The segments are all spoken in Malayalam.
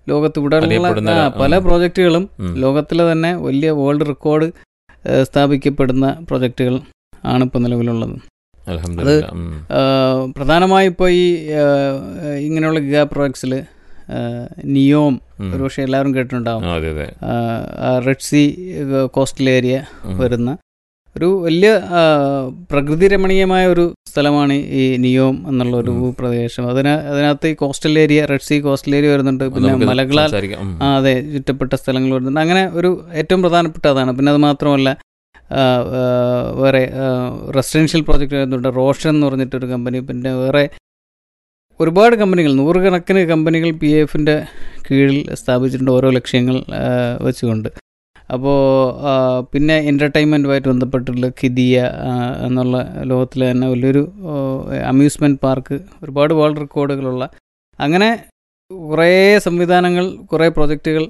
ലോകത്ത് ഇവിടെ അറിയപ്പെടുന്ന ഉള്ള ആ, ഒരു- പല ഉം. പ്രോജക്റ്റുകളും ഉം. ലോകത്തിലെ തന്നെ വലിയ വേൾഡ് റെക്കോർഡ് ഏഹ്, സ്ഥാപിക്കപ്പെടുന്ന പ്രോജക്റ്റുകൾ ആണ് ഇപ്പോൾ നിലവിലുള്ളത് അൽഹംദുലില്ലാ. ഉം. ഏഹ്, പ്രധാനമായും ഇപ്പോൾ ഈ ഏഹ്, ഇങ്ങനെയുള്ള ഗിഗാ പ്രോജക്ട്സിൽ നിയോം ഉം. ഒരുപക്ഷെ എല്ലാവരും കേട്ടിട്ടുണ്ടാവും ആ, അതെ അതെ റെഡ് സി കോസ്റ്റൽ ഏരിയ ഉം. വരുന്ന ഒരു വലിയ ആ, പ്രകൃതി രമണീയമായ ഒരു സ്ഥലമാണ് ഈ നിയോം എന്നുള്ള ഒരു ഉം. ഭൂപ്രദേശം അതിന് അതിനകത്ത് ഈ coastal area Red Sea coastal area വരുന്നുണ്ട് പിന്നെ നമുക്ക് മലകളാൽ സംസാരിക്കാം. ഉം. ആ അതെ ചുറ്റപ്പെട്ട സ്ഥലങ്ങൾ വരുന്നുണ്ട് അങ്ങനെ ഒരു ഏറ്റവും പ്രധാനപ്പെട്ട അതാണ് പിന്നെ അത് മാത്രമല്ല ആ, ആ, വേറെ റെസിഡൻഷ്യൽ പ്രോജക്റ്റ് വരുന്നുണ്ട് റോഷൻ എന്ന് പറഞ്ഞിട്ടൊരു കമ്പനി പിന്നെ വേറെ ഒരുപാട് കമ്പനികൾ നൂറുകണക്കിന് കമ്പനികൾ പി എഫിൻ്റെ കീഴിൽ സ്ഥാപിച്ചിട്ടുണ്ട് ഓരോ ലക്ഷ്യങ്ങൾ ആ, വെച്ചുകൊണ്ട് അപ്പോൾ പിന്നെ എൻ്റർടൈൻമെൻറ്റുമായിട്ട് ബന്ധപ്പെട്ടുള്ള ഖിദിയ ആ, എന്നുള്ള ലോകത്തിലെ തന്നെ വലിയൊരു അമ്യൂസ്മെൻറ്റ് പാർക്ക് ഒരുപാട് വേൾഡ് റെക്കോർഡുകളുള്ള അങ്ങനെ കുറേ സംവിധാനങ്ങൾ കുറേ പ്രൊജക്റ്റുകൾ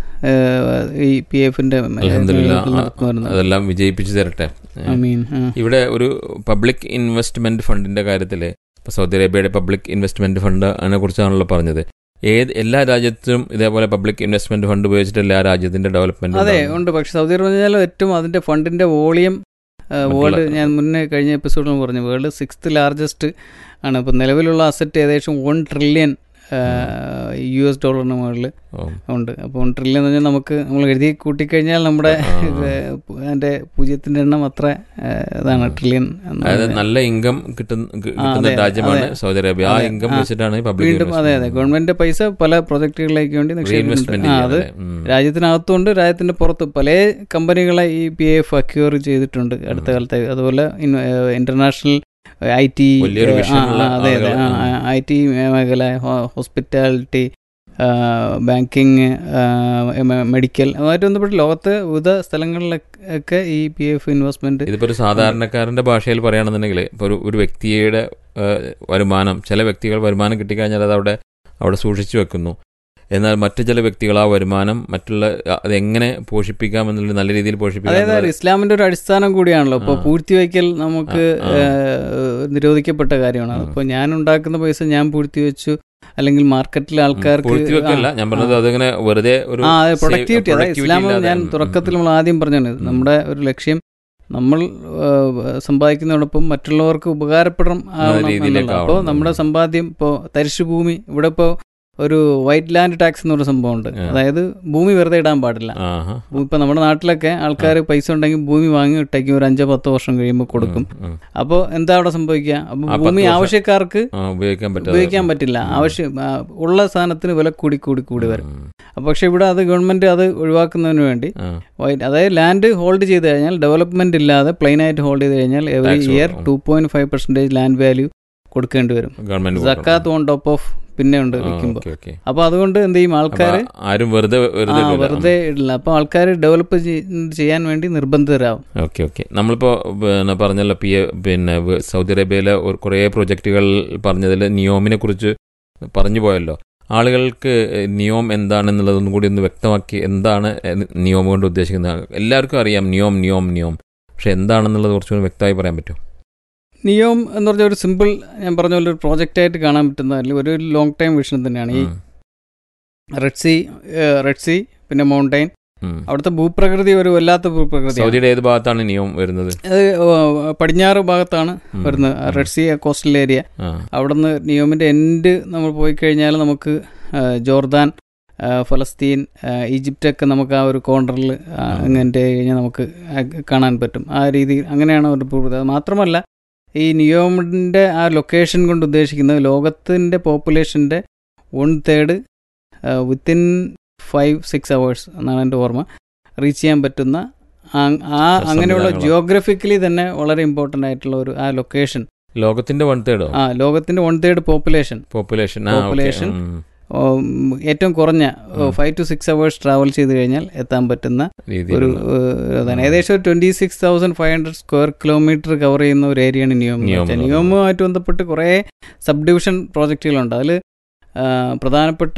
ഈ പി എഫിൻ്റെ അൽഹംദുലില്ലാ. നടത്തുന്നു അതെല്ലാം വിജയിപ്പിച്ചു തരട്ടെ ഐ മീൻ ഇവിടെ ഒരു പബ്ലിക് ഇൻവെസ്റ്റ്മെന്റ് ഫണ്ടിന്റെ കാര്യത്തിൽ ഇപ്പൊ സൗദി അറേബ്യയുടെ പബ്ലിക് ഇൻവെസ്റ്റ്മെന്റ് ഫണ്ട് അതിനെ കുറിച്ചാണല്ലോ പറഞ്ഞത് ഏത് എല്ലാ രാജ്യത്തും ഇതേപോലെ പബ്ലിക് ഇൻവെസ്റ്റ്മെന്റ് ഫണ്ട് ഉപയോഗിച്ചിട്ട് എല്ലാ രാജ്യത്തിന്റെ ഡെവലപ്മെന്റ് അതെ ഉണ്ട് പക്ഷെ സൗദി അറേബ്യ ഏറ്റവും അതിന്റെ ഫണ്ടിന്റെ വോളിയം വേൾഡ് മറ്റുള്ള- ഞാൻ മുന്നേ കഴിഞ്ഞ എപ്പിസോഡിൽ പറഞ്ഞു വേൾഡ് സിക്സ്ത് ലാർജസ്റ്റ് ആണ് ഇപ്പം നിലവിലുള്ള അസറ്റ് ഏകദേശം വൺ ട്രില്യൺ യു എസ് ഡോളറിന് മുകളിൽ ഉണ്ട് അപ്പോൾ വൺ ട്രില്യൺ എന്ന് പറഞ്ഞാൽ നമുക്ക് നമ്മൾ എഴുതി കൂട്ടിക്കഴിഞ്ഞാൽ നമ്മുടെ ആ. ഇത് അതിന്റെ പൂജ്യത്തിന്റെ എണ്ണം അത്ര ആ, ഇതാണ് ട്രില്യൺ അതായത് നല്ല ഇൻകം കിട്ടുന്ന കി- ആ, കിട്ടുന്ന അതെ, രാജ്യമാണ് അതെ. സൗദി അറേബ്യ ആ അതെ, ഇൻകം ആ. വെച്ചിട്ടാണ് പബ്ലിക് വീണ്ടും അതെ അതെ ഗവൺമെന്റിന്റെ പൈസ പല പ്രൊജക്ടുകളിലേക്ക് വേണ്ടി നിക്ഷേപിക്കുന്നുണ്ട് റീഇൻവെസ്റ്റ്മെന്റ് ആ അത് രാജ്യത്തിനകത്തുണ്ട് രാജ്യത്തിന്റെ പുറത്ത് പല കമ്പനികളെ ഈ പി എഫ് അക്യൂർ ചെയ്തിട്ടുണ്ട് അടുത്ത കാലത്ത് അതുപോലെ ഇന്റർനാഷണൽ ഐ ടി വലിയൊരു വിഷയമുള്ള അതെ അതെ ആളുകൾ, ഐ ടി മേഖല ഹോസ്പിറ്റാലിറ്റി ബാങ്കിങ് മെഡിക്കൽ അതുമായിട്ട് ബന്ധപ്പെട്ട് ലോകത്ത് വിവിധ സ്ഥലങ്ങളിലൊക്കെ ഈ പി എഫ് ഇൻവെസ്റ്റ്മെന്റ് ഇതിപ്പോ ഒരു സാധാരണക്കാരന്റെ ഭാഷയിൽ പറയുകയാണെന്നുണ്ടെങ്കിൽ ഇപ്പൊ ഒരു ഒരു വ്യക്തിയുടെ ആ, വരുമാനം ചില വ്യക്തികൾ വരുമാനം കിട്ടിക്കഴിഞ്ഞാൽ അത് അവിടെ അവിടെ സൂക്ഷിച്ചു വെക്കുന്നു എന്നാൽ മറ്റു ചില വ്യക്തികൾ ആ വരുമാനം മറ്റുള്ള ആ, അത് എങ്ങനെ പോഷിപ്പിക്കാം എന്നുള്ള നല്ല രീതിയിൽ പോഷിപ്പിക്കാം അതായത് എന്നുള്ള- ഇസ്ലാമിന്റെ ഒരു അടിസ്ഥാനം കൂടിയാണല്ലോ ഇപ്പോൾ ആ. പൂഴ്ത്തിവെക്കൽ നമുക്ക് ആ, ആ. ഏഹ്, നിരോധിക്കപ്പെട്ട കാര്യമാണ് ഉം. അപ്പോൾ ഞാൻ ഉണ്ടാക്കുന്ന പൈസ ഞാൻ പൂഴ്ത്തിവെച്ചു അല്ലെങ്കിൽ മാർക്കറ്റിലെ ആൾക്കാർക്ക് പൂഴ്ത്തിവെക്കല്ല ഞാൻ പറഞ്ഞത് ആ. അതിങ്ങനെ വെറുതെ ഒരു ആ അതെ save- പ്രൊഡക്ടിവിറ്റി അതായത് productivity ഇസ്ലാം ഇല്ലാതെ, ഞാൻ ഉം, തുടക്കത്തിൽ ഉം, നമ്മൾ ആദ്യം പറഞ്ഞത് നമ്മുടെ ഒരു ലക്ഷ്യം നമ്മൾ ഏഹ്, സമ്പാദിക്കുന്നതോടൊപ്പം മറ്റുള്ളവർക്ക് ഉപകാരപ്പെടണം ആവണം രീതിയിലേക്ക് എന്നുള്ളത് അപ്പോൾ ആവണം. നമ്മുടെ സമ്പാദ്യം ഇപ്പോൾ തരിശു ഭൂമി ഇവിടെ ഇപ്പോൾ ഒരു വൈറ്റ് ലാൻഡ് ടാക്സ് എന്ന് പറഞ്ഞ സംഭവമുണ്ട് ആ. അതായത് ഭൂമി വെറുതെ ഇടാൻ പാടില്ല ആഹാ. ഇപ്പൊ നമ്മുടെ നാട്ടിലൊക്കെ ആൾക്കാർ പൈസ ഉണ്ടെങ്കിൽ ഭൂമി വാങ്ങി ഇട്ടേക്കും ഒരു അഞ്ചോ പത്തോ വർഷം കഴിയുമ്പോൾ കൊടുക്കും ഉം, ഉം. അപ്പോൾ എന്താ അവിടെ സംഭവിക്കുക അപ്പോൾ ആ, പത്ത് ഭൂമി വർഷം. ആവശ്യക്കാർക്ക് ആ, ഉപയോഗിക്കാൻ പറ്റാതെ ഉപയോഗിക്കാൻ പറ്റില്ല ആവശ്യം ആ, ഉള്ള സാധനത്തിന് വില കൂടി കൂടി കൂടി വരും ഉം, അപ്പോൾ പക്ഷേ ഇവിടെ അത് ഗവൺമെന്റ് അത് ഒഴിവാക്കുന്നതിന് വേണ്ടി ആ. വൈറ്റ് അതായത് ലാൻഡ് ഹോൾഡ് ചെയ്ത് കഴിഞ്ഞാൽ ഡെവലപ്മെന്റ് ഇല്ലാതെ പ്ലെയിൻ ആയിട്ട് ഹോൾഡ് ചെയ്ത് കഴിഞ്ഞാൽ എവറി Tax ഇയർ കൊടുക്കണം. Two point five percentage land value കൊടുക്കേണ്ടി വരും ഗവൺമെന്റ് സക്കാത്ത് ഓൺ ടോപ്പ് ഓഫ് പിന്നെ ഉണ്ട് ആ, വിൽക്കുമ്പോൾ ഓക്കേ, ഓക്കേ. അപ്പോൾ അതുകൊണ്ട് എന്ത് ചെയ്യും ആൾക്കാർ അപ്പൊ ആരും വെറുതെ വെറുതെ ആ ഇടില്ല. വെറുതെ ഇടില്ല അപ്പോൾ ആൾക്കാർ ഡെവലപ്പ് ചെയ്യാൻ വേണ്ടി നിർബന്ധിതരാകും ഓക്കെ ഓക്കെ നമ്മളിപ്പോൾ പിന്നെ പറഞ്ഞല്ലോ പി എ- പിന്നെ വ- സൗദി അറേബ്യയിലെ ഒരു കുറേ പ്രൊജക്റ്റുകൾ പറഞ്ഞതിൽ നിയോമിനെ കുറിച്ച് പറഞ്ഞു പോയല്ലോ ആളുകൾക്ക് നിയോം എന്താണെന്നുള്ളതൊന്നും കൂടി ഒന്ന് വ്യക്തമാക്കി എന്താണ് നിയോം കൊണ്ട് ഉദ്ദേശിക്കുന്നത് എല്ലാവർക്കും അറിയാം നിയോം നിയോം നിയോം പക്ഷെ എന്താണെന്നുള്ളത് കുറച്ചുകൂടി വ്യക്തമായി പറയാൻ പറ്റും നിയോം എന്ന് പറഞ്ഞ ഒരു സിമ്പിൾ ഞാൻ പറഞ്ഞ പോലെ ഒരു പ്രോജക്റ്റ് ആയിട്ട് കാണാൻ പറ്റുന്ന അല്ലെങ്കിൽ ഒരു ലോങ് ടൈം വിഷൻ തന്നെയാണ് ഈ ഉം, റെഡ് സി റെഡ് സി പിന്നെ മൗണ്ടൈൻ ഉം. അവിടുത്തെ ഭൂപ്രകൃതി ഒരു വല്ലാത്ത ഭൂപ്രകൃതി സൗദിയുടെ ഏത് ഭാഗത്താണ് നിയോം വരുന്നത് അത് ഏഹ്, പടിഞ്ഞാറ് ഭാഗത്താണ് ഉം, വരുന്നത് ഉം. റെഡ് സി കോസ്റ്റൽ ഏരിയ ആ, അവിടുന്ന് നിയോമിന്റെ എൻഡ് നമ്മൾ പോയി കഴിഞ്ഞാൽ നമുക്ക് ഏഹ്, ജോർദാൻ ഏഹ്, ഫലസ്തീൻ ഏഹ്, ഈജിപ്റ്റൊക്കെ നമുക്ക് ആ ഒരു കോർണറിൽ അങ്ങനത്തെ കഴിഞ്ഞാൽ നമുക്ക് ആ- കാണാൻ പറ്റും ആ രീതിയിൽ അങ്ങനെയാണ് ഒരു ഭൂപ്രകൃതി അത് മാത്രമല്ല ഈ നിയോമിന്റെ ആ ലൊക്കേഷൻ കൊണ്ട് ഉദ്ദേശിക്കുന്നത് ലോകത്തിന്റെ പോപ്പുലേഷന്റെ one third within five six hours എന്നാണ് എൻ്റെ ഓർമ്മ റീച്ച് ചെയ്യാൻ പറ്റുന്ന ആ- ആ അങ്ങനെയുള്ള സംവിധാനങ്ങളാ. ജിയോഗ്രഫിക്കലി തന്നെ വളരെ ഇമ്പോർട്ടൻ്റ് ആയിട്ടുള്ള ഒരു ആ ലൊക്കേഷൻ ലോകത്തിന്റെ വൺ തേർഡോ ആ ലോകത്തിന്റെ one third population population Population. ഏറ്റവും കുറഞ്ഞ ഉം. Five to six hours travel ചെയ്ത് കഴിഞ്ഞാൽ എത്താൻ പറ്റുന്ന ഒരു ഏഹ്, ഇതാണ് ഏകദേശം twenty six thousand five hundred square kilometre cover ചെയ്യുന്ന ഒരു ഏരിയയാണ് നിയോം എന്ന് നിയോം വെച്ചാൽ. എന്ന് നിയോമുമായിട്ട് ബന്ധപ്പെട്ട് കുറേ സബ് ഡിവിഷൻ പ്രോജക്റ്റുകളുണ്ട് അതിൽ പ്രധാനപ്പെട്ട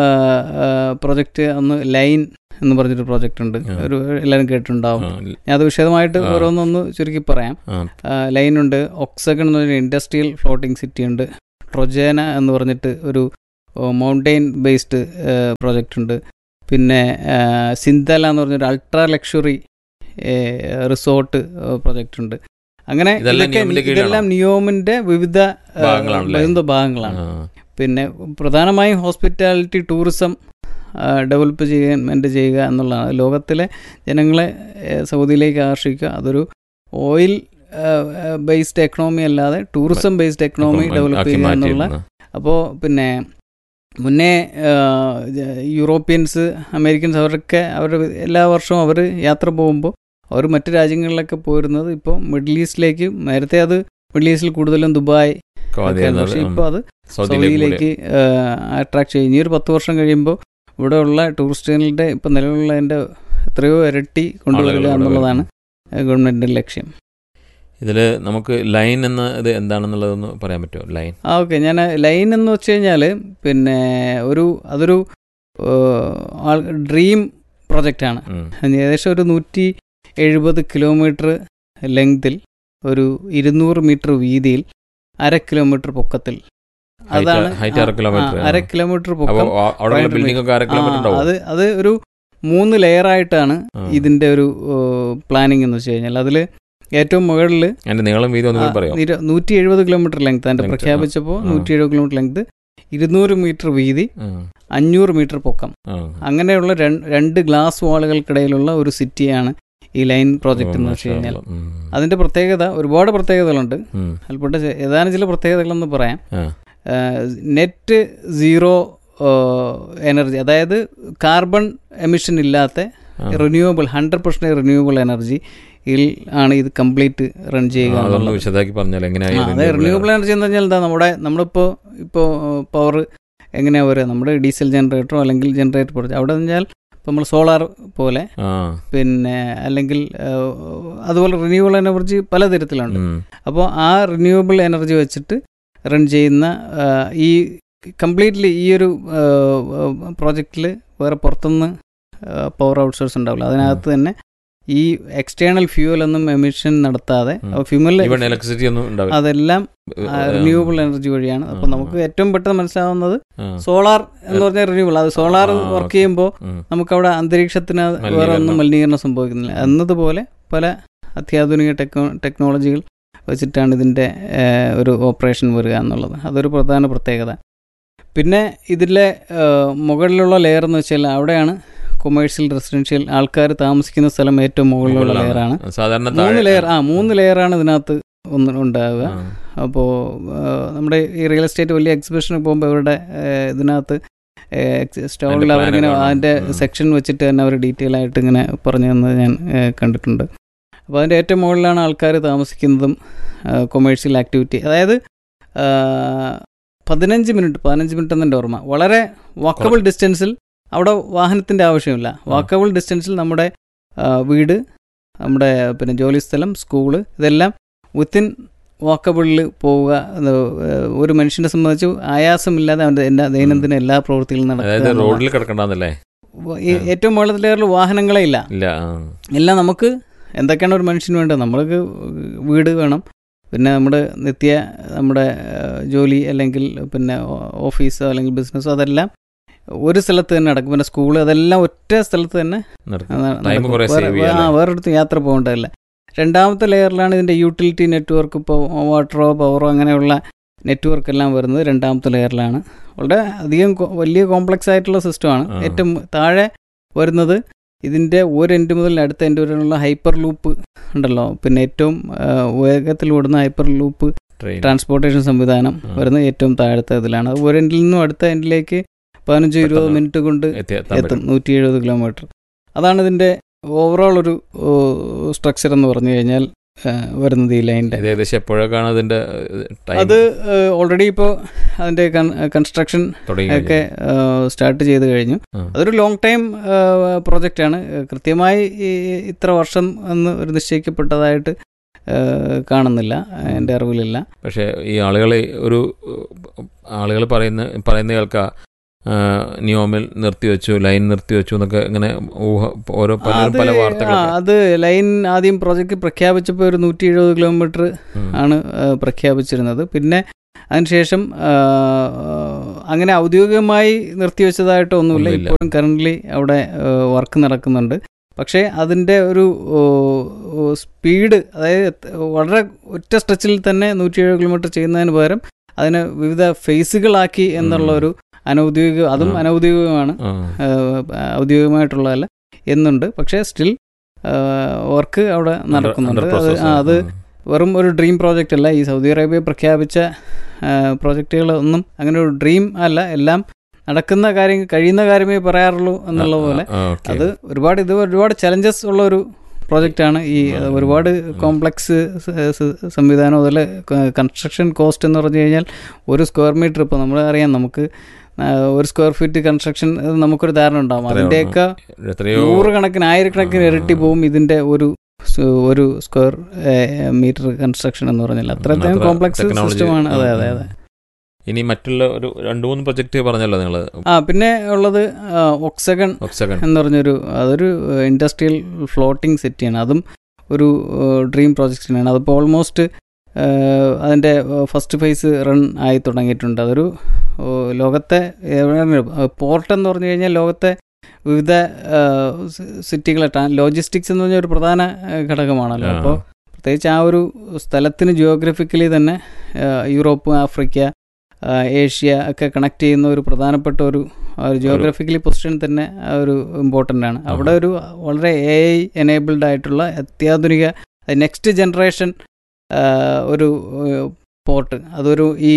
പ്രൊജക്റ്റ് ഒന്ന് ലൈൻ എന്ന് പറഞ്ഞൊരു പ്രോജക്റ്റ് ഉണ്ട് ആ. ഒരു എല്ലാവരും കേട്ടിട്ടുണ്ടാവും ഞാൻ അത് വിശദമായിട്ട് ആ. ഓരോന്നൊന്ന് ചുരുക്കി പറയാം ലൈൻ ഉണ്ട് ഒക്സഗൺ എന്ന് പറഞ്ഞൊരു ഇൻഡസ്ട്രിയൽ ഫ്ലോട്ടിംഗ് സിറ്റി ഉണ്ട് ട്രൊജേന എന്ന് പറഞ്ഞിട്ട് ഒരു മൗണ്ടെയിൻ ബേസ്ഡ് പ്രോജക്റ്റ് ഉണ്ട് പിന്നെ ആ, സിന്തല എന്ന് പറഞ്ഞൊരു അൾട്രാ ലക്ഷറി റിസോർട്ട് പ്രോജക്റ്റ് ഉണ്ട് അങ്ങനെ ഇതെല്ലാം ഇതൊക്കെ നിയോമിന്റെ കീഴിലാണോ? ഇതെല്ലാം നിയോമിന്റെ വിവിധ ആ, ഭാഗങ്ങളാണല്ലേ? വിവിധ ഭാഗങ്ങളാണ് ആ. പിന്നെ പ്രധാനമായും ഹോസ്പിറ്റാലിറ്റി ടൂറിസം ഡെവലപ്പ് ചെയ്യാൻമെൻറ്റ് ചെയ്യുക എന്നുള്ളതാണ് ലോകത്തിലെ ജനങ്ങളെ ഏഹ്, സൗദിയിലേക്ക് ആകർഷിക്കുക അതൊരു ഓയിൽ ബേസ്ഡ് എക്കണോമി അല്ലാതെ ടൂറിസം ബേസ്ഡ് എക്കണോമി ഇപ്പം ഡെവലപ്പ് ആക്കി ചെയ്യുക എന്നുള്ള മാറ്റിയിരുന്നു. അപ്പോൾ പിന്നെ മുന്നേ ആ, ജ- യൂറോപ്യൻസ് അമേരിക്കൻസ് അവരൊക്കെ അവർ എല്ലാ വർഷവും അവർ യാത്ര പോകുമ്പോൾ അവർ മറ്റു രാജ്യങ്ങളിലൊക്കെ പോയിരുന്നത് ഇപ്പോൾ മിഡിൽ ഈസ്റ്റിലേക്ക് നേരത്തെ അത് മിഡിൽ ഈസ്റ്റിൽ കൂടുതലും ദുബായ് ഒക്കെ ഒക്കെ ആദ്യം പക്ഷേ അത് ഇപ്പോൾ അത് സൗദിയിലേക്ക് സൗദിയിലേക്ക് അട്രാക്ട് ചെയ്യും ഇനി ഒരു പത്ത് വർഷം കഴിയുമ്പോൾ ഇവിടെയുള്ള ടൂറിസ്റ്റുകളുടെ ഇപ്പം നിലവിലുള്ളതിൻ്റെ എത്രയോ ഇരട്ടി കൊണ്ടുവരിക ആളുകൾ ഇവിടെ എന്നുള്ളതാണ് ഗവൺമെൻറ്റിൻ്റെ ലക്ഷ്യം ഇതിൽ നമുക്ക് ലൈൻ എന്ന ഇത് എന്താണെന്നുള്ളതൊന്ന് പറയാൻ പറ്റുമോ ലൈൻ ആ ഓക്കെ ഞാൻ ലൈൻ എന്ന് വെച്ച് കഴിഞ്ഞാൽ പിന്നെ ഒരു അതൊരു ഡ്രീം പ്രൊജക്റ്റാണ് ഉം. ഏകദേശം ഒരു നൂറ്റി എഴുപത് കിലോമീറ്റർ ലെങ്തിൽ ഒരു ഇരുന്നൂറ് മീറ്റർ വീതിയിൽ അര കിലോമീറ്റർ പൊക്കത്തിൽ Height- അതാണ് height ആ, അര kilometer ആ, അര ആണ്. കിലോമീറ്റർ അപ്പോൾ പൊക്കം അവിടെ Point ബിൽഡിംഗ് ഒക്കെ അര കിലോമീറ്റർ ആ, ഉണ്ടാവും അത് അത് ഒരു മൂന്ന് ലെയറായിട്ടാണ് ആ. ഇതിന്റെ ഒരു പ്ലാനിങ് എന്ന് വെച്ച് കഴിഞ്ഞാൽ അതിൽ ഏറ്റവും മുകളിൽ അതിന്റെ നീളം വീതി ഒന്നും പറയാം നൂറ്റി എഴുപത് കിലോമീറ്റർ ലെങ്ത് അതിന്റെ Length, പ്രഖ്യാപിച്ചപ്പോൾ ആ. നൂറ്റി എഴുപത് കിലോമീറ്റർ ലെങ്ത് ഇരുന്നൂറ് മീറ്റർ വീതി ആ, അഞ്ഞൂറ് മീറ്റർ പൊക്കം ആ. അങ്ങനെയുള്ള രണ്ട് രണ്ട് ഗ്ലാസ് വാളുകൾക്കിടയിലുള്ള ഒരു സിറ്റിയാണ് ഈ ലൈൻ പ്രോജക്റ്റ് എന്ന് വെച്ച് കഴിഞ്ഞാൽ ഉം. അതിന്റെ പ്രത്യേകത ഒരുപാട് പ്രത്യേകതകളുണ്ട് ഉം. അതിൽപ്പെട്ട ചെ- ഏതാനും ചില പ്രത്യേകതകളെന്ന് പറയാം ആ. നെറ്റ് സീറോ എനർജി അതായത് കാർബൺ എമിഷൻ ഇല്ലാത്ത ആ. Renewable hundred percent renewable energy യിൽ ആണ് ഇത് കംപ്ലീറ്റ് റൺ ചെയ്യുക ആ, അതൊന്ന് എന്നുള്ളത്. വിശദമാക്കി പറഞ്ഞാൽ ആ, എങ്ങനെയായി അതെ റിന്യൂവബിൾ എനർജി എന്ന് പറഞ്ഞാൽ എന്താ നമ്മുടെ നമ്മളിപ്പോൾ ഇപ്പോൾ പവർ എങ്ങനെയാ വരിക നമ്മുടെ ഡീസൽ ജനറേറ്ററോ അല്ലെങ്കിൽ ജനറേറ്റർ പ്രൊജക്ട് അവിടെ പറഞ്ഞാൽ ഇപ്പോൾ നമ്മൾ സോളാർ പോലെ ആ പിന്നെ അല്ലെങ്കിൽ ആ, അതുപോലെ റിന്യൂവബിൾ എനർജി പലതരത്തിലുണ്ട് ഉം. അപ്പോൾ ആ റിന്യൂവബിൾ എനർജി വെച്ചിട്ട് റൺ ചെയ്യുന്ന ആ, ഈ കംപ്ലീറ്റ്ലി ഈ ഒരു പ്രോജക്റ്റിൽ വേറെ പുറത്തുനിന്ന് പവർ ഔട്ട്സോഴ്സ് ഉണ്ടാവില്ല അതിനകത്ത് തന്നെ ഈ എക്സ്റ്റേണൽ ഫ്യൂവൽ ഒന്നും എമിഷൻ നടത്താതെ ഉം. ഫ്യൂമൽ ഇവിടെ ഇലക്ട്രിസിറ്റി ഒന്നും ഉണ്ടാവില്ല അതെല്ലാം ആ, റിന്യൂവബിൾ എനർജി വഴിയാണ് അപ്പോൾ ആ. നമുക്ക് ഏറ്റവും പെട്ടെന്ന് മനസ്സിലാവുന്നത് ആ. സോളാർ എന്ന് പറഞ്ഞാൽ റിന്യൂവബിൾ അത് സോളാർ ആ, വർക്ക് ഓക്കേ. ചെയ്യുമ്പോൾ ഉം. നമുക്കവിടെ അന്തരീക്ഷത്തിന് വേറെ ഒന്നും മലിനീകരണം. മലിനീകരണം സംഭവിക്കുന്നില്ല എന്നതുപോലെ പല അത്യാധുനിക ടെക്നോ ടെക്നോളജികൾ വെച്ചിട്ടാണ് ഇതിൻ്റെ ഏഹ്, ഒരു ഓപ്പറേഷൻ വരിക എന്നുള്ളത് അതൊരു പ്രധാന പ്രത്യേകത പിന്നെ ഇതിലെ ഏഹ്, മുകളിലുള്ള ലെയർ എന്ന് വെച്ചാൽ അവിടെയാണ് കൊമേഴ്ഷ്യൽ റെസിഡൻഷ്യൽ ആൾക്കാർ താമസിക്കുന്ന സ്ഥലം ഏറ്റവും മുകളിലുള്ള മുകളിലാണ്. ലെയറാണ് സാധാരണ മൂന്ന് താഴെ- ലെയർ ആ മൂന്ന് ലെയറാണ് ഇതിനകത്ത് ഒന്ന് ഉണ്ടാവുക ആ. അപ്പോൾ നമ്മുടെ ഈ റിയൽ എസ്റ്റേറ്റ് വലിയ എക്സിബിഷന് പോകുമ്പോൾ അവരുടെ ഏഹ്, ഇതിനകത്ത് സ്റ്റോളിൽ അതിന്റെ plan അവരിങ്ങനെ ഒക്കെ അതിൻ്റെ കാണും. ഉം. സെക്ഷൻ വെച്ചിട്ട് തന്നെ അവർ ഡീറ്റെയിൽ ആയിട്ട് ഇങ്ങനെ പറഞ്ഞു തന്നത് ഞാൻ ഏഹ്, കണ്ടിട്ടുണ്ട് അപ്പോൾ അതിൻ്റെ ഏറ്റവും മുകളിലാണ് ആൾക്കാർ താമസിക്കുന്നതും കൊമേഴ്ഷ്യൽ ആക്ടിവിറ്റി അതായത് ആ, പതിനഞ്ച് മിനിറ്റ് പതിനഞ്ച് മിനിറ്റ് എന്നെ ഓർമ്മ വളരെ വാക്കബിൾ ഡിസ്റ്റൻസിൽ അവിടെ വാഹനത്തിൻ്റെ ആവശ്യമില്ല വാക്കബിൾ ഡിസ്റ്റൻസിൽ നമ്മുടെ ആ, വീട് നമ്മുടെ പിന്നെ ജോലി സ്ഥലം സ്കൂള് ഇതെല്ലാം വിത്തിൻ വാക്കബിളിൽ പോവുക അത് ഒരു മനുഷ്യനെ സംബന്ധിച്ച് ആയാസമില്ലാതെ അവൻ്റെ എല്ലാ ദൈനംദിന എല്ലാ പ്രവൃത്തികളും അതായത് നടക്കുക എന്നുള്ളതാണ്. റോഡിൽ കിടക്കണ്ടെന്നല്ലേ ഈ ഏറ്റവും മുകളിലത്തെ ലെയറിൽ വാഹനങ്ങളെ ഇല്ല ഇല്ല ആ. എല്ലാം നമുക്ക് എന്തൊക്കെയാണ് ഒരു മനുഷ്യന് വേണ്ടത് നമ്മൾക്ക് വീട് വേണം പിന്നെ നമ്മുടെ നിത്യ നമ്മുടെ ആ, ജോലി അല്ലെങ്കിൽ പിന്നെ ഓ- ഓഫീസോ അല്ലെങ്കിൽ ബിസിനസ്സോ അതെല്ലാം ഒരു സ്ഥലത്ത് തന്നെ നടക്കും പിന്നെ സ്കൂള് അതെല്ലാം ഒറ്റ സ്ഥലത്ത് തന്നെ നടക്കും. ന- Time നടക്കും. കുറേ വേറെ- save ചെയ്യാം ആ അല്ലേ? വേറൊരിടത്ത് യാത്ര പോകേണ്ടതില്ല രണ്ടാമത്തെ ലെയറിലാണ് ഇതിൻ്റെ യൂട്ടിലിറ്റി നെറ്റ്വർക്ക് ഇപ്പോൾ വാട്ടറോ പവറോ അങ്ങനെയുള്ള നെറ്റ്വർക്ക് എല്ലാം വരുന്നത് രണ്ടാമത്തെ ലെയറിലാണ് വളരെ അധികം കൊ- വലിയ കോംപ്ലക്സ് ആയിട്ടുള്ള സിസ്റ്റമാണ് ആ. ഏറ്റവും താഴെ വരുന്നത് ഇതിൻ്റെ ഒരു എൻഡ് മുതൽ അടുത്ത എൻഡ് വരെയുള്ള ഹൈപ്പർ ലൂപ്പ് ഉണ്ടല്ലോ പിന്നെ ഏറ്റവും ആ, വേഗത്തിൽ ഓടുന്ന ഹൈപ്പർ ലൂപ്പ് ട്രെയിൻ ട്രാൻസ്പോർട്ടേഷൻ സംവിധാനം ആ. വരുന്നത് ഏറ്റവും താഴത്തെ ഇതിലാണ് അത് ഒരു എൻഡിൽ നിന്നും അടുത്ത എൻഡിലേക്ക് പതിനഞ്ച് ഇരുപത് പെട്ടെന്ന് മിനിറ്റ് കൊണ്ട് എത്തി എത്താൻ എത്തും പറ്റും നൂറ്റി എഴുപത് കിലോമീറ്റർ അതാണ് ഇതിൻ്റെ ഓവറോൾ ഒരു സ്ട്രക്ചർ എന്ന് പറഞ്ഞു കഴിഞ്ഞാൽ ആ, വരുന്നത് ഈ ലൈനിൻ്റെ ഇത് ഏകദേശം എപ്പോഴൊക്കെയാണ് അതിന്റെ ടൈം അത് ഓൾറെഡി ഇപ്പോൾ അതിൻ്റെ കൺസ്ട്രക്ഷൻ തുടങ്ങി ഒക്കെ സ്റ്റാർട്ട് ചെയ്ത് കഴിഞ്ഞു ആ. അതൊരു ലോങ് ടൈം പ്രോജക്റ്റാണ് കൃത്യമായി ഈ ഇത്ര വർഷം എന്ന് ഒരു നിശ്ചയിക്കപ്പെട്ടതായിട്ട് ആ, കാണുന്നില്ല എൻ്റെ അറിവിലില്ല പക്ഷേ ഈ ആളുകൾ ഒരു ആളുകൾ പറയുന്ന പറയുന്ന കേൾക്കാം ആ, നിയോമിൽ നിർത്തിവെച്ചു ലൈൻ നിർത്തിവെച്ചു എന്നൊക്കെ ഇങ്ങനെ ഊഹ ഓരോ പലരും അത് പല ആ, വാർത്തകളൊക്കെ അത് ലൈൻ ആദ്യം പ്രോജക്റ്റ് പ്രഖ്യാപിച്ചപ്പോൾ ഒരു നൂറ്റി എഴുപത് കിലോമീറ്റർ ഉം. ആണ് ആ, പ്രഖ്യാപിച്ചിരുന്നത് പിന്നെ അതിനുശേഷം ആ, അങ്ങനെ ഔദ്യോഗികമായി നിർത്തിവെച്ചതായിട്ടൊന്നുമില്ല ഒന്നുമില്ല. ഇപ്പോഴും കറൻ്റ്ലി അവിടെ വർക്ക് നടക്കുന്നുണ്ട് പക്ഷേ അതിൻ്റെ ഒരു സ്പീഡ് അതായത് എത്ര- വളരെ ഒറ്റ സ്ട്രെച്ചിൽ തന്നെ നൂറ്റിയേഴ് കിലോമീറ്റർ ചെയ്യുന്നതിന് പകരം അതിനെ വിവിധ ഫേസുകളാക്കി എന്നുള്ള ഒരു അനൗദ്യോഗിക അതും ആ. അനൗദ്യോഗികമാണ് ആ. ഏഹ് ഔദ്യോഗികമായിട്ടുള്ളതല്ല എന്നുണ്ട് പക്ഷേ സ്റ്റിൽ വർക്ക് അവിടെ നടക്കുന്നുണ്ട് Under അത് process. ആ, അത് ഉം. വെറും ഒരു ഡ്രീം പ്രോജക്റ്റ് അല്ല ഈ സൗദി അറേബ്യ പ്രഖ്യാപിച്ച പ്രോജക്റ്റുകളൊന്നും അങ്ങനെ ഒരു ഡ്രീം അല്ല എല്ലാം നടക്കുന്ന കാര്യം കഴിയുന്ന കാര്യമേ പറയാറുള്ളൂ എന്നുള്ള പോലെ ആ, okay. അത് ഒരുപാട് ഇത് ഒരുപാട് ചലഞ്ചസ് ഉള്ള ഒരു പ്രോജക്റ്റാണ് ഈ ആ. ഒരുപാട് കോംപ്ലക്സ് സംവിധാനം അതുപോലെ കൺസ്ട്രക്ഷൻ കോസ്റ്റ് എന്ന് പറഞ്ഞു കഴിഞ്ഞാൽ ഒരു സ്ക്വയർ മീറ്റർ ഇപ്പോൾ നമ്മൾ അറിയാം നമുക്ക് ആ, ഒരു സ്ക്വയർ ഫീറ്റ് കൺസ്ട്രക്ഷൻ നമുക്കൊരു ധാരണ ഉണ്ടാവും അത്രയോ അതിൻ്റെയൊക്കെ എത്രയോ നൂറുകണക്കിന് ആയിരക്കണക്കിന് ആ. ഇരട്ടി പോവും ഇതിന്റെ ഒരു സ് ഒരു സ്ക്വയർ മീറ്റർ കൺസ്ട്രക്ഷൻ എന്ന് പറഞ്ഞാൽ അത്രയും അത്ര കോംപ്ലക്സ് technology. സിസ്റ്റമാണ് അതെ ഉം, അതെ ഉം. അതെ ഇനി മറ്റുള്ള ഒരു രണ്ട് മൂന്ന് പ്രൊജക്ട് പറഞ്ഞല്ലോ നിങ്ങൾ ആ പിന്നെ ഉള്ളത് ഒക്സഗൺ ഒക്സകൺ എന്ന് പറഞ്ഞൊരു അതൊരു ഇൻഡസ്ട്രിയൽ ഫ്ലോട്ടിംഗ് സിറ്റിയാണ് അതും ഒരു ഡ്രീം പ്രോജക്റ്റ് തന്നെയാണ് അതിപ്പോൾ ഓൾമോസ്റ്റ് അതിൻ്റെ ഫസ്റ്റ് ഫേസ് റൺ ആയി തുടങ്ങിയിട്ടുണ്ട് അതൊരു ഏഹ്, ലോകത്തെ പോർട്ട് എന്ന് പറഞ്ഞു കഴിഞ്ഞാൽ ലോകത്തെ വിവിധ സിറ്റികളെ ലോജിസ്റ്റിക്സ് എന്ന് പറഞ്ഞ ഒരു പ്രധാന ഏഹ്, ഘടകമാണല്ലോ അപ്പോൾ പ്രത്യേകിച്ച് ആ ഒരു സ്ഥലത്തിന് ജിയോഗ്രഫിക്കലി തന്നെ ഏഹ്, യൂറോപ്പ് ആഫ്രിക്ക ആ, ഏഷ്യ ഒക്കെ കണക്ട് ചെയ്യുന്ന ഒരു പ്രധാനപ്പെട്ട ഒരു ജിയോഗ്രഫിക്കലി പൊസിഷൻ തന്നെ ആ ഒരു ഇമ്പോർട്ടൻ്റ് ആണ് അവിടെ ഒരു വളരെ എ ഐ എനേബിൾഡ് ആയിട്ടുള്ള അത്യാധുനിക നെക്സ്റ്റ് ജനറേഷൻ ഒരു പോർട്ട് അതൊരു ഈ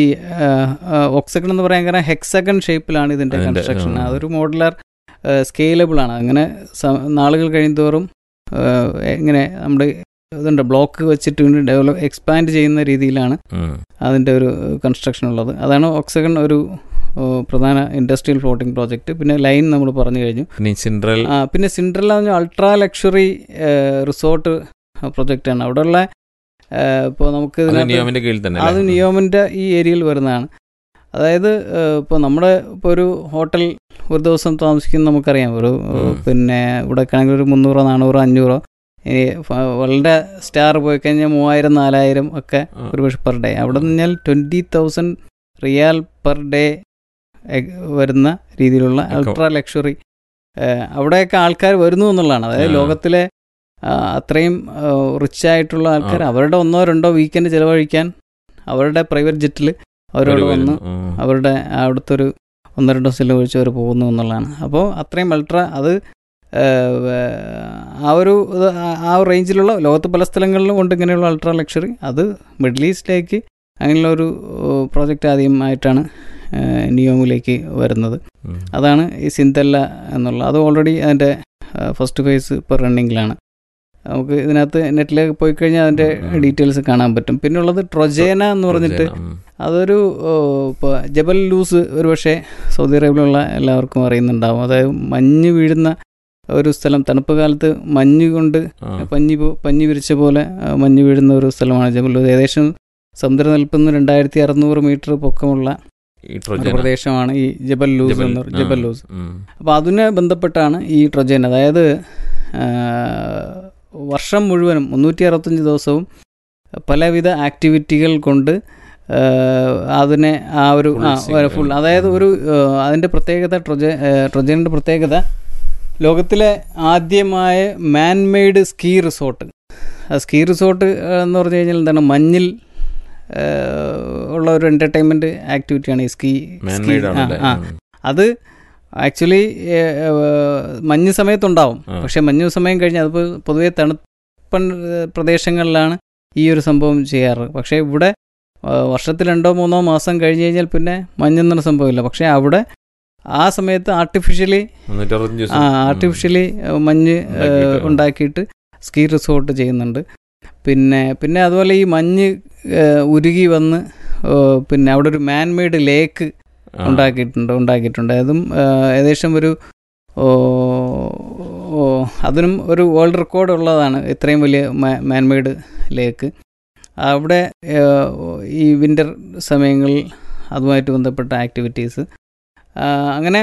ഒക്സഗൺ എന്ന് പറയാൻ കാരണം ഹെക്സഗൺ ഷേപ്പിലാണ് ഇതിൻ്റെ അതിന്റെ, കൺസ്ട്രക്ഷൻ ആ. അതൊരു മോഡുലാർ സ്കെയിലബിൾ ആണ് അങ്ങനെ സ- നാളുകൾ കഴിയുന്തോറും ആ, ഇങ്ങനെ നമ്മുടെ ഇതുണ്ട് ബ്ലോക്ക് വെച്ചിട്ട് ഡെവലപ്പ് എക്സ്പാൻഡ് ചെയ്യുന്ന രീതിയിലാണ് അതിൻ്റെ ഒരു കൺസ്ട്രക്ഷൻ ഉള്ളത് അതാണ് ഓക്സഗൺ ഒരു ഓ, പ്രധാന ഇൻഡസ്ട്രിയൽ ഫ്ലോട്ടിംഗ് പ്രോജക്റ്റ് പിന്നെ ലൈൻ നമ്മൾ പറഞ്ഞു കഴിഞ്ഞു ഇനി സിൻഡ്രൽ ആ, പിന്നെ സിൻഡ്രല്ല പറഞ്ഞ അൾട്രാ ലക്ഷറി റിസോർട്ട് പ്രൊജക്റ്റാണ് അവിടെയുള്ള ഇപ്പോൾ നമുക്ക് അത് ഇതിനകത്ത് നിയോമിന്റെ കീഴിൽ തന്നെ അത് അല്ലേ? നിയോമിൻ്റെ ഈ ഏരിയയിൽ വരുന്നതാണ് അതായത് ഇപ്പോൾ നമ്മുടെ ഇപ്പോൾ ഒരു ഹോട്ടൽ ഒരു ദിവസം താമസിക്കുന്ന നമുക്കറിയാം ഒരു ഉം. പിന്നെ ഇവിടെ ആണെങ്കിൽ ഒരു മുന്നൂറോ നാനൂറോ അഞ്ഞൂറോ ഇനി ഫ- വളരെ സ്റ്റാർ പോയി കഴിഞ്ഞാൽ മൂവായിരം നാലായിരം ഒക്കെ ആ. ഒരു പക്ഷെ പെർ ഡേ അവിടെ നിന്ന് കഴിഞ്ഞാൽ twenty thousand riyal per day വരുന്ന രീതിയിലുള്ള ഒക്കെ- അൾട്രാ ലക്ഷറി അവിടെയൊക്കെ ആൾക്കാർ വരുന്നു എന്നുള്ളതാണ് അതായത് ആ. ലോകത്തിലെ ആ, അത്രയും റിച്ച് ആയിട്ടുള്ള ആൾക്കാർ ആ. അവരുടെ ഒന്നോ രണ്ടോ വീക്കെൻഡ് ചിലവഴിക്കാൻ അവരുടെ പ്രൈവറ്റ് ജെറ്റിൽ അവരോട് അവര് വന്ന് വരുന്നു. ഉം. അവരുടെ അവിടുത്തെ ഒരു ഒന്നോ രണ്ടോ ചിലവഴിച്ച് അവർ പോകുന്നു എന്നുള്ളതാണ് അപ്പോൾ അത്രയും അൾട്രാ അത് ഏഹ്, ആ ഒരു ഇത് ആ- ആ ഒരു റേഞ്ചിലുള്ള ലോകത്ത് പല സ്ഥലങ്ങളിലും ഉണ്ട് ഇങ്ങനെയുള്ള അൾട്രാ ലക്ഷറി അത് മിഡിൽ ഈസ്റ്റിലേക്ക് അങ്ങനെയുള്ള ഒരു പ്രോജക്റ്റ് ആദ്യമായിട്ടാണ് ഏഹ്, നിയോമിലേക്ക് വരുന്നത് ഉം. അതാണ് ഈ സിന്തല്ല എന്നുള്ള അത് ഓൾറെഡി അതിൻ്റെ ഫസ്റ്റ് ഫേസ് ഇപ്പോൾ റണ്ണിങ്ങിലാണ് നമുക്ക് ഇതിനകത്ത് നെറ്റിലേക്ക് പോയി കഴിഞ്ഞാൽ അതിൻ്റെ ഉം. ഡീറ്റെയിൽസ് കാണാൻ പറ്റും പിന്നെ ഉള്ളത് ട്രൊജേന എന്ന് പറഞ്ഞിട്ട് ഉം. അതൊരു ഇപ്പോൾ ജബൽ ലൂസ് ഒരു പക്ഷേ സൗദി അറേബ്യയിലുള്ള എല്ലാവർക്കും അറിയുന്നുണ്ടാവും അതായത് മഞ്ഞ് വീഴുന്ന ഒരു സ്ഥലം തണുപ്പ് കാലത്ത് മഞ്ഞ് കൊണ്ട് ആ. പഞ്ഞി പോ- പഞ്ഞി വിരിച്ച പോലെ ആ, മഞ്ഞ് വീഴുന്ന ഒരു സ്ഥലമാണ് ജബൽ ലൂസ് ഏകദേശം സമുദ്രനിരപ്പിൽ നിന്ന് രണ്ടായിരത്തി അറുന്നൂറ് മീറ്റർ പൊക്കമുള്ള ഈ ഒരു ട്രോജൻ പ്രദേശമാണ് ഈ ജബൽ ലൂസ് ജബൽ- എന്ന് ആ. പറയുന്നത് ജബൽ ലൂസ് ഉം. അപ്പോൾ അതിനെ ബന്ധപ്പെട്ടാണ് ഈ ട്രൊജൻ അതായത് ആ, വർഷം മുഴുവനും മുന്നൂറ്റി അറുപത്തഞ്ച് ദിവസവും പലവിധ ആക്ടിവിറ്റികൾ കൊണ്ട് ആ, അതിനെ ആ ഒരു Full ആ sing- ഫുൾ അതായത് ഒരു ആ, അതിൻ്റെ പ്രത്യേകത ട്രൊജ ട്രൊജൻ്റെ പ്രത്യേകത ലോകത്തിലെ ആദ്യമായ മാൻ മെയ്ഡ് സ്കീ റിസോർട്ട് ആ സ്കീ റിസോർട്ട് എന്ന് പറഞ്ഞു കഴിഞ്ഞാൽ എന്താണ് മഞ്ഞിൽ ആ, ഉള്ള ഒരു എൻ്റർടൈൻമെൻറ്റ് ആക്ടിവിറ്റിയാണ് ഈ സ്കീ Man-made ആണല്ലേ? ആ ഉം. അത് ആക്ച്വലി മഞ്ഞ് സമയത്തുണ്ടാവും ആ. പക്ഷെ മഞ്ഞ് സമയം കഴിഞ്ഞ് അതിപ്പോൾ പൊതുവെ തണുപ്പൻ ഏഹ്, പ്രദേശങ്ങളിലാണ് ഈ ഒരു സംഭവം ചെയ്യാറ് പക്ഷേ ഇവിടെ ആ, വർഷത്തിൽ രണ്ടോ മൂന്നോ മാസം കഴിഞ്ഞ് കഴിഞ്ഞാൽ പിന്നെ മഞ്ഞെന്നൊരു സംഭവമില്ല പക്ഷേ അവിടെ ആ സമയത്ത് ആർട്ടിഫിഷ്യലി മുന്നൂറ്റി അറുപത്തഞ്ച് ദിവസം. ആ ഉം. ആർട്ടിഫിഷ്യലി മഞ്ഞ് ഏഹ്, ഉണ്ടാക്കിയിട്ട്, ആ. ഉണ്ടാക്കിയിട്ട് സ്കീ റിസോർട്ട് ചെയ്യുന്നുണ്ട് പിന്നെ പിന്നെ അതുപോലെ ഈ മഞ്ഞ് ഏഹ്, ഉരുകി വന്ന് ഏഹ്, പിന്നെ അവിടെ ഒരു മാൻ മെയ്ഡ് ലേക്ക് ആ. ഉണ്ടാക്കിയിട്ടുണ്ട് ഉണ്ടാക്കിയിട്ടുണ്ട് അതും ആ, ഏകദേശം ഒരു ഓ, ഓ, അതിനും ഒരു വേൾഡ് റെക്കോർഡ് ഉള്ളതാണ് ഇത്രയും വലിയ മാൻമെയ്ഡ് ലേക്ക് അവിടെ ആ, ഈ വിൻ്റർ സമയങ്ങളിൽ അതുമായിട്ട് ബന്ധപ്പെട്ട ആക്ടിവിറ്റീസ് അങ്ങനെ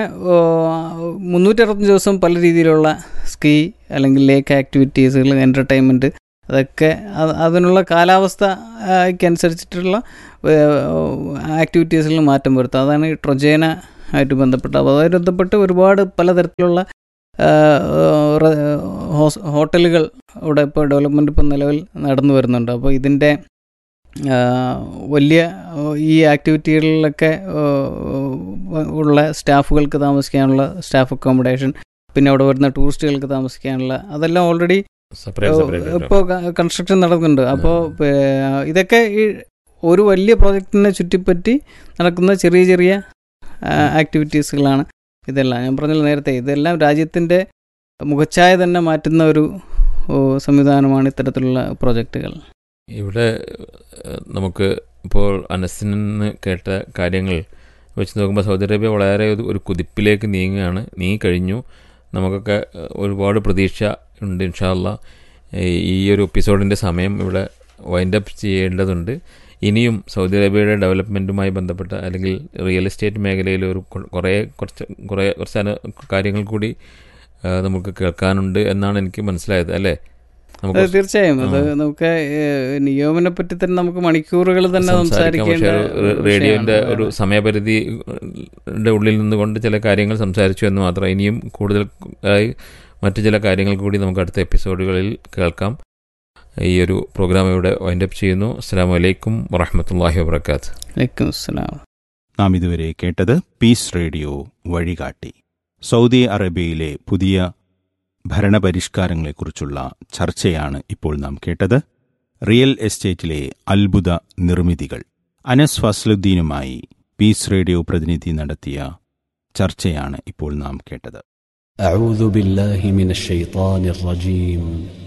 മുന്നൂറ്റി അറുപത്തഞ്ച് ദിവസം പല രീതിയിലുള്ള സ്കീ അല്ലെങ്കിൽ ലേക്ക് ആക്ടിവിറ്റീസുകൾ എൻ്റർടൈൻമെൻറ്റ് അതൊക്കെ അത് അതിനുള്ള കാലാവസ്ഥയ്ക്കനുസരിച്ചിട്ടുള്ള ആക്ടിവിറ്റീസിൽ മാറ്റം വരുത്തുക അതാണ് ഈ ട്രൊജേന ആയിട്ട് ബന്ധപ്പെട്ട് അപ്പോൾ അതുമായി ബന്ധപ്പെട്ട് ഒരുപാട് പലതരത്തിലുള്ള ആ, റ- ഹോസ്- ഹോട്ടലുകൾ ഇവിടെ ഇപ്പോൾ ഡെവലപ്മെൻറ്റ് ഇപ്പോൾ നിലവിൽ നടന്നു വരുന്നുണ്ട് അപ്പോൾ ഇതിൻ്റെ ആ, വലിയ ആ, ഈ ആക്ടിവിറ്റികളിലൊക്കെ ആ, ഉള്ള സ്റ്റാഫുകൾക്ക് താമസിക്കാനുള്ള സ്റ്റാഫ് അക്കോമഡേഷൻ പിന്നെ അവിടെ വരുന്ന ടൂറിസ്റ്റുകൾക്ക് താമസിക്കാനുള്ള അതെല്ലാം ഓൾറെഡി സെപ്പറേറ്റ് സെപ്പറേറ്റ് ഇപ്പോൾ കൺസ്ട്രക്ഷൻ നടക്കുന്നുണ്ട് അപ്പോൾ ഇതൊക്കെ ഈ ഒരു വലിയ പ്രോജക്റ്റിനെ ചുറ്റിപ്പറ്റി നടക്കുന്ന ചെറിയ ചെറിയ ആക്ടിവിറ്റീസുകളാണ് ഇതെല്ലാം ഞാൻ പറഞ്ഞല്ലോ നേരത്തെ ഇതെല്ലാം രാജ്യത്തിൻ്റെ മുഖച്ഛായ തന്നെ മാറ്റുന്ന ഒരു ഓ, സംവിധാനമാണ് ഇത്തരത്തിലുള്ള പ്രോജക്റ്റുകൾ ഇവിടെ ഏഹ്, നമുക്ക് ഇപ്പോൾ അനസിൽ നിന്ന് കേട്ട കാര്യങ്ങൾ വെച്ച് നോക്കുമ്പോൾ സൗദി അറേബ്യ വളരെ ഒരു ഒരു കുതിപ്പിലേക്ക് നീങ്ങുകയാണ് നീങ്ങിക്കഴിഞ്ഞു നമുക്കൊക്കെ ഏഹ്, ഒരുപാട് പ്രതീക്ഷ ഉണ്ട് ഇൻഷാല്ല ഈ ഒരു എപ്പിസോഡിൻ്റെ സമയം ഇവിടെ വൈൻഡ് അപ്പ് ചെയ്യേണ്ടതുണ്ട് ഇനിയും സൗദി അറേബ്യയുടെ ഡെവലപ്മെൻറ്റുമായി ബന്ധപ്പെട്ട അല്ലെങ്കിൽ റിയൽ എസ്റ്റേറ്റ് മേഖലയിൽ ഒരു കൊ- കുറേ കുറച്ച് കുറേ കുറച്ച് അന- കാര്യങ്ങൾ കൂടി ഏഹ്, നമുക്ക് കേൾക്കാനുണ്ട് എന്നാണ് എനിക്ക് മനസ്സിലായത് അല്ലേ അത് നമുക്ക് തീർച്ചയായും അത് ആ. നമുക്ക് ഏഹ്, നിയോമിനെ പറ്റി തന്നെ നമുക്ക് മണിക്കൂറുകൾ തന്നെ സംസാരിക്കാം പക്ഷേ സംസാരിക്കേണ്ട ഒരു റേഡിയോന്റെ വിഷയമാണ്. ഒരു സമയപരിധി ന്റെ ഉള്ളിൽ നിന്നുകൊണ്ട് ചില കാര്യങ്ങൾ സംസാരിച്ചു എന്ന് മാത്രം ഇനിയും കൂടുതൽ ആയി മറ്റു ചില കാര്യങ്ങൾ കൂടി നമുക്ക് അടുത്ത എപ്പിസോഡുകളിൽ കേൾക്കാം ഈ ഒരു പ്രോഗ്രാം ഇവിടെ വൈൻഡപ്പ് ചെയ്യുന്നു അസ്സാം വലൈക്കും വറഹമത്തല്ലാഹി വാബർക്കാത്ത് വലൈക്കും അസ്സലാം നാം ഇതുവരെ കേട്ടത് പീസ് റേഡിയോ വഴികാട്ടി സൗദി അറേബ്യയിലെ പുതിയ ഭരണപരിഷ്കാരങ്ങളെക്കുറിച്ചുള്ള ചർച്ചയാണ് ഇപ്പോൾ നാം കേട്ടത് റിയൽ എസ്റ്റേറ്റിലെ അത്ഭുത നിർമ്മിതികൾ അനസ് ഫസ്ലുദ്ദീനുമായി പീസ് റേഡിയോ പ്രതിനിധി നടത്തിയ ചർച്ചയാണ് ഇപ്പോൾ നാം കേട്ടത് أعوذ بالله من الشيطان الرجيم